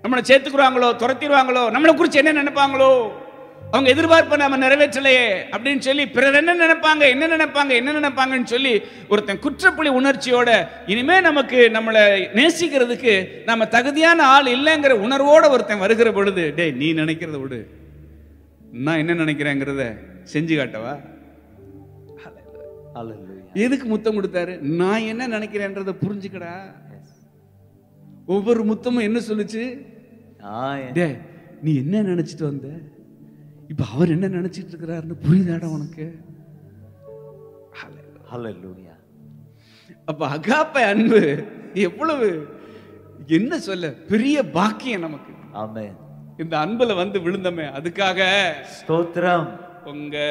நம்மளை சேர்த்துக்குறாங்களோ துரத்திடுவாங்களோ நம்மளை குறித்து என்ன நினைப்பாங்களோ அவங்க எதிர்பார்ப்பை நம்ம நிறைவேற்றலையே அப்படின்னு சொல்லி பிறர் என்ன நினைப்பாங்க என்ன நினைப்பாங்க என்ன நினைப்பாங்கன்னு சொல்லி ஒருத்தன் குற்றப்புலி உணர்ச்சியோட இனிமே நமக்கு நம்மளை நேசிக்கிறதுக்கு நம்ம தகுதியான ஆள் இல்லைங்கிற உணர்வோட ஒருத்தன் வருகிற பொழுது டேய் நீ நினைக்கிறத விடு நான் என்ன நினைக்கிறேங்கிறத செஞ்சு காட்டவா Hallelujah. எதுக்கு முத்தம் கொடுத்தாரு நான் என்ன நினைக்கிறேன்றத புரிஞ்சுக்கடா Yes. ஒவ்வொரு முத்தமும் என்ன சொல்லுச்சு Ah, yes. டே நீ என்ன நினைச்சிட்டு வந்த இப்ப அவர் என்ன நினைச்சிட்டு இருக்கிறாருன்னு புரியுதாடா உனக்கு Hallelujah. அப்ப அகாப்ப அன்பு எவ்வளவு என்ன சொல்ல பெரிய பாக்கியம் நமக்கு Amen. இந்த அன்புல வந்து விழுந்தமே அதுக்காக ஸ்தோத்திரம் உங்க